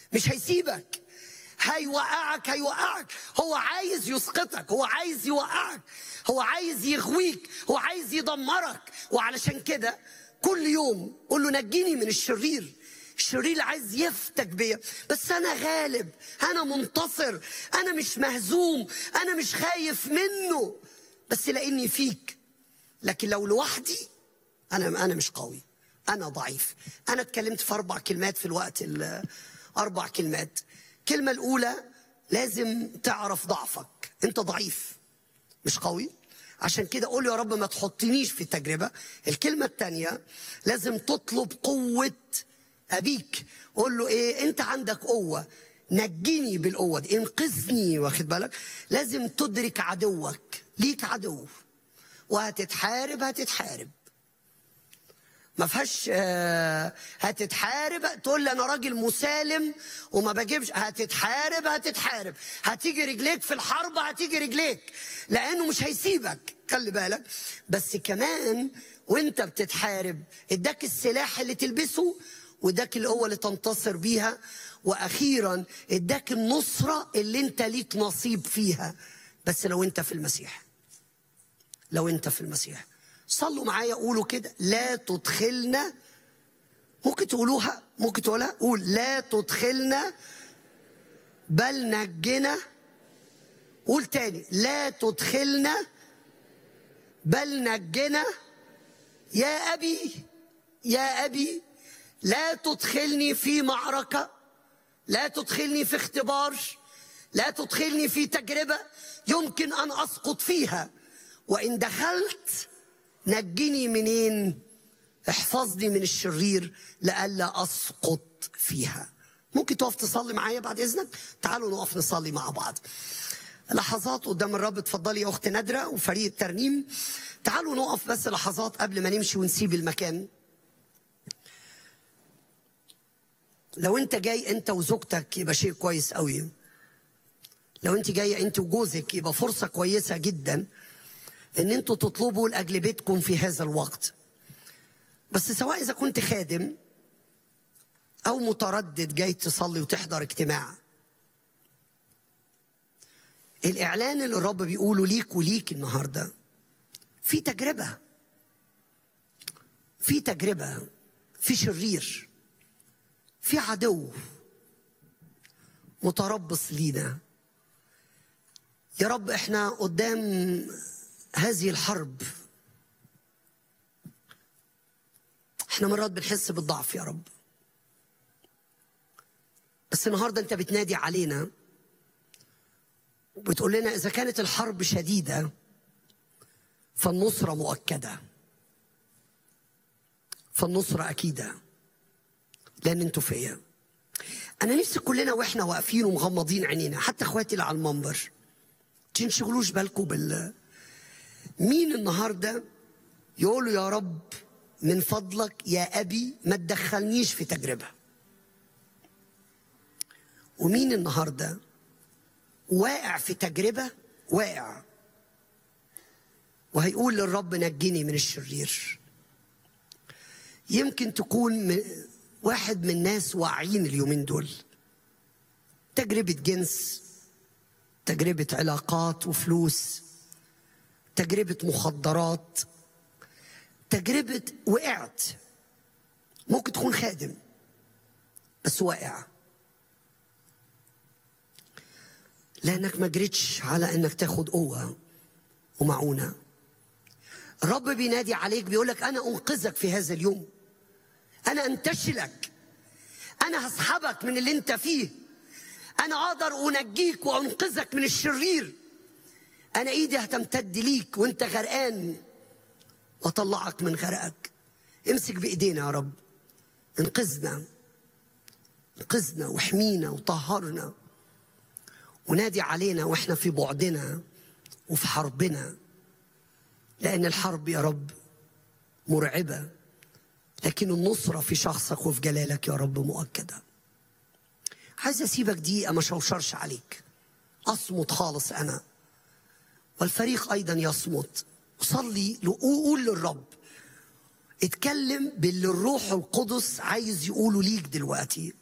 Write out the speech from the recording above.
مش هيسيبك هيوقعك هيوقعك هو عايز يسقطك هو عايز يوقعك هو عايز يغويك هو عايز يدمرك وعلشان كده كل يوم قول له نجيني من الشرير الشرير عايز يفتك بيا بس انا غالب انا منتصر انا مش مهزوم انا مش خايف منه بس لاني فيك لكن لو لوحدي انا انا مش قوي انا ضعيف انا اتكلمت في اربع كلمات في الوقت ال- اربع كلمات الكلمه الاولى لازم تعرف ضعفك انت ضعيف مش قوي عشان كده قول يا رب ما تحطنيش في التجربه الكلمه الثانيه لازم تطلب قوه ابيك قول له ايه انت عندك قوه نجيني بالقوه دي انقذني واخد بالك لازم تدرك عدوك ليك عدو وهتتحارب هتتحارب ما فيهاش آه، هتتحارب تقول لي انا راجل مسالم وما بجيبش هتتحارب هتتحارب هتيجي رجليك في الحرب هتيجي رجليك لانه مش هيسيبك خلي بالك بس كمان وانت بتتحارب اداك السلاح اللي تلبسه واداك القوه اللي تنتصر بيها واخيرا اداك النصره اللي انت ليك نصيب فيها بس لو انت في المسيح لو انت في المسيح صلوا معايا قولوا كده لا تدخلنا ممكن تقولوها ممكن تقولها قول لا تدخلنا بل نجنا قول تاني لا تدخلنا بل نجنا يا ابي يا ابي لا تدخلني في معركه لا تدخلني في اختبار لا تدخلني في تجربه يمكن ان اسقط فيها وان دخلت نجني منين احفظني من الشرير لئلا اسقط فيها ممكن تقف تصلي معايا بعد اذنك تعالوا نقف نصلي مع بعض لحظات قدام الرب اتفضلي يا اخت نادره وفريق الترنيم تعالوا نقف بس لحظات قبل ما نمشي ونسيب المكان لو انت جاي انت وزوجتك يبقى شيء كويس قوي لو انت جايه انت وجوزك يبقى فرصه كويسه جدا ان انتوا تطلبوا لاجل بيتكم في هذا الوقت بس سواء اذا كنت خادم او متردد جاي تصلي وتحضر اجتماع الاعلان اللي الرب بيقوله ليك وليك النهارده في تجربه في تجربه في شرير في عدو متربص لينا يا رب احنا قدام هذه الحرب احنا مرات بنحس بالضعف يا رب بس النهارده انت بتنادي علينا وبتقول لنا اذا كانت الحرب شديده فالنصره مؤكده فالنصره اكيده لان انتوا فيا انا نفسي كلنا واحنا واقفين ومغمضين عينينا حتى اخواتي اللي على المنبر تنشغلوش بالكم بال مين النهارده يقولوا يا رب من فضلك يا ابي ما تدخلنيش في تجربه ومين النهارده واقع في تجربه واقع وهيقول للرب نجني من الشرير يمكن تكون م- واحد من الناس واعيين اليومين دول تجربه جنس تجربه علاقات وفلوس تجربة مخدرات تجربة وقعت ممكن تكون خادم بس واقع لأنك ما جريتش على أنك تاخد قوة ومعونة الرب بينادي عليك بيقولك أنا أنقذك في هذا اليوم أنا أنتشلك أنا هسحبك من اللي أنت فيه أنا أقدر أنجيك وأنقذك من الشرير انا ايدي هتمتد ليك وانت غرقان واطلعك من غرقك امسك بايدينا يا رب انقذنا انقذنا واحمينا وطهرنا ونادي علينا واحنا في بعدنا وفي حربنا لان الحرب يا رب مرعبه لكن النصره في شخصك وفي جلالك يا رب مؤكده عايز اسيبك دقيقه ما شوشرش عليك اصمت خالص انا والفريق ايضا يصمت صلي وقول للرب اتكلم باللي الروح القدس عايز يقوله ليك دلوقتي